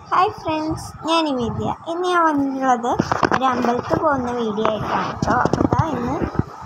hi friends ഞാൻ വിദ്യ ഇന്ന് ഞാൻ വന്നിട്ടുള്ളത് ഒരു അമ്പലത്തിൽ പോകുന്ന വീഡിയോ ആയിട്ടാണ് കേട്ടോ അപ്പോൾ ഇതാ ഇന്ന്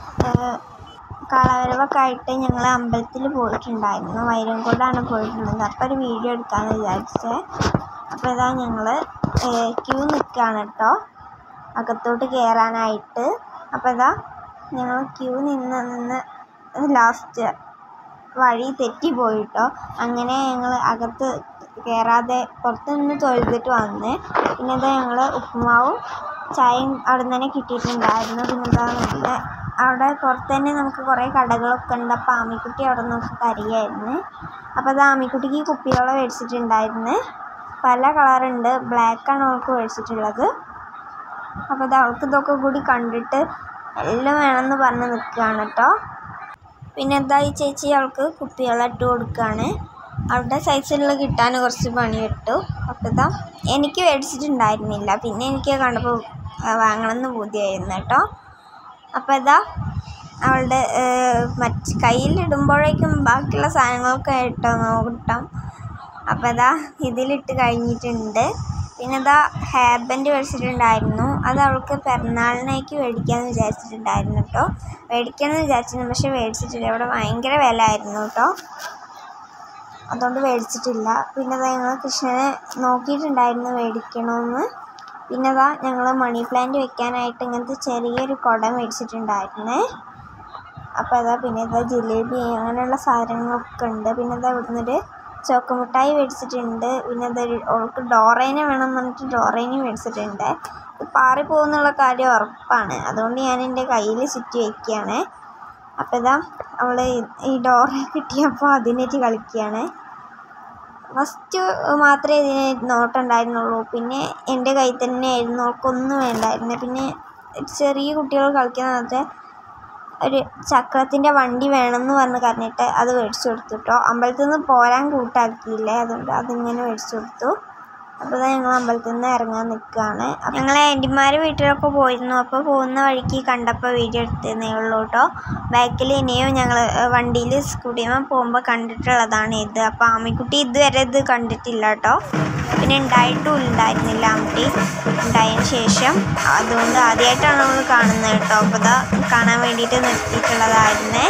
കളവരവൊക്കെ ആയിട്ട് ഞങ്ങൾ അമ്പലത്തിൽ പോയിട്ടുണ്ടായിരുന്നു വൈരംകോടാണ് പോയിട്ടുള്ളത് അപ്പോൾ ഒരു വീഡിയോ എടുക്കാമെന്ന് വിചാരിച്ചത് അപ്പോൾ ഇതാ ഞങ്ങൾ ക്യൂ നിൽക്കുകയാണ് കേട്ടോ അകത്തോട്ട് കയറാനായിട്ട് അപ്പോൾ ഇതാ ഞങ്ങൾ ക്യൂ നിന്ന് നിന്ന് ലാസ്റ്റ് വഴി തെറ്റിപ്പോയിട്ടോ അങ്ങനെ ഞങ്ങൾ അകത്ത് കയറാതെ പുറത്ത് നിന്ന് തൊഴുതിട്ട് വന്ന് പിന്നെ ഇതാ ഞങ്ങൾ ഉപ്പുമാവും ചായയും അവിടെ നിന്ന് തന്നെ കിട്ടിയിട്ടുണ്ടായിരുന്നു പിന്നെ എന്താ നല്ല അവിടെ പുറത്ത് തന്നെ നമുക്ക് കുറേ കടകളൊക്കെ ഉണ്ട് അപ്പോൾ ആമിക്കുട്ടി അവിടെ നോക്കി കരയായിരുന്നു അപ്പോൾ അത് ആമിക്കുട്ടിക്ക് കുപ്പിയോളം മേടിച്ചിട്ടുണ്ടായിരുന്നു പല കളറുണ്ട് ബ്ലാക്കാണ് അവൾക്ക് മേടിച്ചിട്ടുള്ളത് അപ്പോൾ അത് അവൾക്ക് ഇതൊക്കെ കൂടി കണ്ടിട്ട് എല്ലാം വേണമെന്ന് പറഞ്ഞ് നിൽക്കുകയാണ് കേട്ടോ പിന്നെ എന്താ ഈ ചേച്ചി അവൾക്ക് കുപ്പിവെള്ളം ഇട്ട് കൊടുക്കുകയാണ് അവളുടെ സൈസിലുള്ള കിട്ടാൻ കുറച്ച് പണി കിട്ടു അപ്പോൾ ഇതാ എനിക്ക് മേടിച്ചിട്ടുണ്ടായിരുന്നില്ല പിന്നെ എനിക്ക് കണ്ടപ്പോൾ വാങ്ങണമെന്ന് ബുദ്ധിയായിരുന്നു കേട്ടോ അപ്പോൾ ഇതാ അവളുടെ മറ്റ് കയ്യിലിടുമ്പോഴേക്കും ബാക്കിയുള്ള സാധനങ്ങളൊക്കെ ഇട്ടോ നോക്കട്ടാം അപ്പോൾ ഇതാ ഇതിലിട്ട് കഴിഞ്ഞിട്ടുണ്ട് പിന്നെ ഇതാ ഹെയർ ബാൻഡ് മേടിച്ചിട്ടുണ്ടായിരുന്നു അത് അവൾക്ക് പിറന്നാളിനേക്ക് മേടിക്കാമെന്ന് വിചാരിച്ചിട്ടുണ്ടായിരുന്നു കേട്ടോ മേടിക്കാമെന്ന് വിചാരിച്ചിരുന്നു പക്ഷെ മേടിച്ചിട്ടില്ല ഇവിടെ ഭയങ്കര വില ആയിരുന്നു കേട്ടോ അതുകൊണ്ട് മേടിച്ചിട്ടില്ല പിന്നെ അതാ ഞങ്ങൾ കൃഷ്ണനെ നോക്കിയിട്ടുണ്ടായിരുന്നു മേടിക്കണമെന്ന് പിന്നെ അതാ ഞങ്ങൾ മണി പ്ലാന്റ് വെക്കാനായിട്ട് ഇങ്ങനത്തെ ചെറിയൊരു കുട മേടിച്ചിട്ടുണ്ടായിരുന്നേ അപ്പോൾ അതാ പിന്നെ ഇതാ ജിലേബി അങ്ങനെയുള്ള സാധനങ്ങളൊക്കെ ഉണ്ട് പിന്നെ ഇതാ ഇവിടുന്നൊരു ചോക്കമിഠായി മേടിച്ചിട്ടുണ്ട് പിന്നെ അതൊരു അവൾക്ക് ഡോറേനെ വേണം എന്ന് പറഞ്ഞിട്ട് ഡോറേനെ മേടിച്ചിട്ടുണ്ട് ഇത് പാറി പോകുന്നുള്ള കാര്യം ഉറപ്പാണ് അതുകൊണ്ട് ഞാൻ എൻ്റെ കയ്യിൽ ചുറ്റി വയ്ക്കുകയാണ് അപ്പോൾ ഇതാ അവൾ ഈ ഡോറ കിട്ടിയപ്പോൾ അതിനേറ്റ് കളിക്കുകയാണ് ഫസ്റ്റ് മാത്രമേ ഇതിന് നോട്ടുണ്ടായിരുന്നുള്ളൂ പിന്നെ എൻ്റെ കയ്യിൽ തന്നെ ആയിരുന്നു അവൾക്കൊന്നും വേണ്ടായിരുന്നു പിന്നെ ചെറിയ കുട്ടികൾ കളിക്കുന്ന മറ്റേ ഒരു ചക്രത്തിൻ്റെ വണ്ടി വേണമെന്ന് പറഞ്ഞ് പറഞ്ഞിട്ട് അത് മേടിച്ചു കൊടുത്തു കേട്ടോ അമ്പലത്തിൽ നിന്ന് പോരാൻ കൂട്ടാക്കിയില്ലേ അതുകൊണ്ട് അതിങ്ങനെ മേടിച്ചു കൊടുത്തു അപ്പോൾ ഞങ്ങൾ അമ്പലത്തിൽ നിന്ന് ഇറങ്ങാൻ നിൽക്കുകയാണ് ഞങ്ങൾ ആൻറ്റിമാർ വീട്ടിലൊക്കെ പോയിരുന്നു അപ്പോൾ പോകുന്ന വഴിക്ക് കണ്ടപ്പോൾ വീഡിയോ എടുത്തതേ ഉള്ളൂ കേട്ടോ ബാക്കിൽ ഇനിയും ഞങ്ങൾ വണ്ടിയിൽ സ്കൂട്ടിയമ്മ പോകുമ്പോൾ കണ്ടിട്ടുള്ളതാണ് ഇത് അപ്പോൾ ആമിക്കുട്ടി ഇതുവരെ ഇത് കണ്ടിട്ടില്ല കേട്ടോ പിന്നെ ഉണ്ടായിട്ടും ഉണ്ടായിരുന്നില്ല ആമിക്കുട്ടി ഉണ്ടായതിന് ശേഷം അതുകൊണ്ട് ആദ്യമായിട്ടാണ് നമ്മൾ കാണുന്നത് കേട്ടോ അപ്പോൾ ഇതാ കാണാൻ വേണ്ടിയിട്ട് നിർത്തിയിട്ടുള്ളതായിരുന്നേ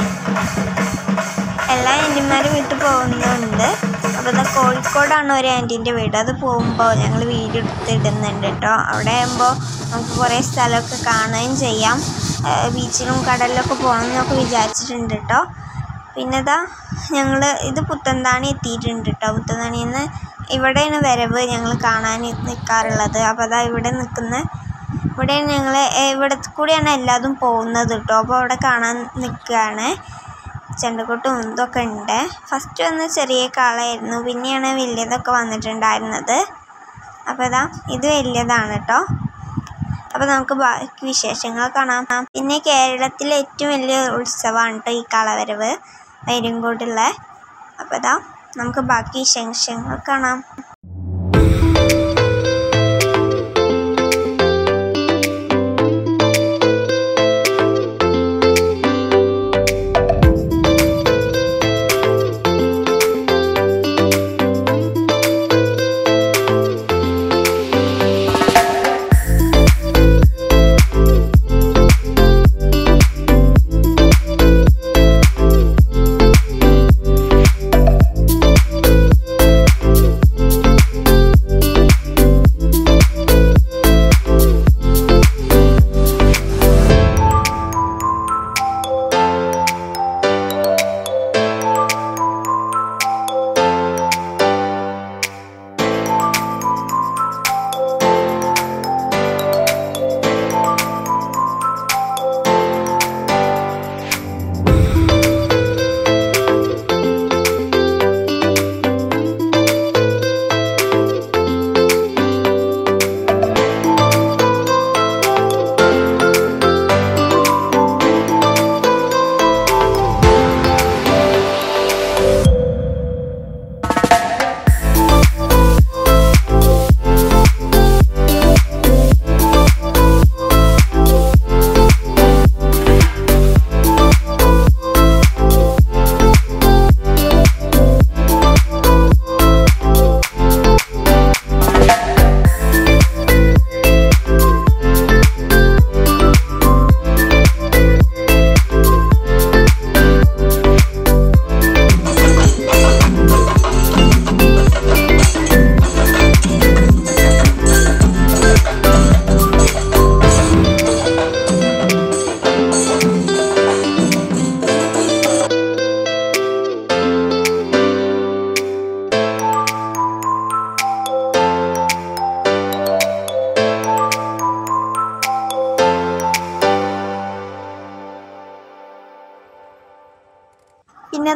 എല്ലാ ആൻറ്റിമാരും വീട്ടിൽ പോകുന്നുണ്ട് അപ്പോൾ ഇതാ കോഴിക്കോടാണ് ഒരു ആൻറ്റീൻ്റെ വീട് അത് പോകുമ്പോൾ ഞങ്ങൾ വീഡിയോ എടുത്ത് ഇടുന്നുണ്ട് കേട്ടോ അവിടെ ആകുമ്പോൾ നമുക്ക് കുറേ സ്ഥലമൊക്കെ കാണുകയും ചെയ്യാം ബീച്ചിലും കടലിലൊക്കെ പോകണം എന്നൊക്കെ വിചാരിച്ചിട്ടുണ്ട് കേട്ടോ പിന്നെ ഇതാ ഞങ്ങൾ ഇത് പുത്തന്താണി എത്തിയിട്ടുണ്ട് കേട്ടോ പുത്തന്താണിയിൽ നിന്ന് ഇവിടെയാണ് വരവ് ഞങ്ങൾ കാണാൻ നിൽക്കാറുള്ളത് അപ്പോൾ അതാ ഇവിടെ നിൽക്കുന്ന ഇവിടെ ഞങ്ങൾ ഇവിടെ കൂടിയാണ് എല്ലാതും പോകുന്നത് കേട്ടോ അപ്പോൾ അവിടെ കാണാൻ നിൽക്കുകയാണ് ചെണ്ടക്കൊട്ടും ഇതൊക്കെ ഉണ്ട് ഫസ്റ്റ് വന്ന് ചെറിയ കാളായിരുന്നു പിന്നെയാണ് വലിയതൊക്കെ വന്നിട്ടുണ്ടായിരുന്നത് അപ്പോൾ ഇതാ ഇത് വലിയതാണ് കേട്ടോ അപ്പോൾ നമുക്ക് ബാക്കി വിശേഷങ്ങൾ കാണാം പിന്നെ കേരളത്തിലെ ഏറ്റവും വലിയ ഉത്സവമാണ് കേട്ടോ ഈ കളവരവ് വൈരങ്കോട്ടുള്ള അപ്പോൾ ഇതാ നമുക്ക് ബാക്കി വിശേഷങ്ങൾ കാണാം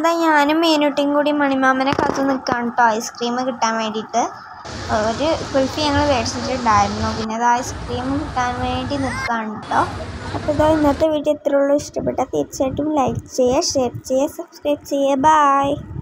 അതാ ഞാനും മീനുട്ടിയും കൂടി മണിമാമനെ കാത്തു നിൽക്കുകയാണ് കേട്ടോ ഐസ്ക്രീം കിട്ടാൻ വേണ്ടിയിട്ട് ഒരു കുൽഫി ഞങ്ങൾ മേടിച്ചിട്ടുണ്ടായിരുന്നു പിന്നെ അത് ഐസ്ക്രീം കിട്ടാൻ വേണ്ടി നിൽക്കുകയാണ് കേട്ടോ അപ്പോൾ ഇതാ ഇന്നത്തെ വീഡിയോ ഇത്രയുള്ളൂ ഇഷ്ടപ്പെട്ടാൽ തീർച്ചയായിട്ടും ലൈക്ക് ചെയ്യുക ഷെയർ ചെയ്യുക സബ്സ്ക്രൈബ് ചെയ്യുക ബൈ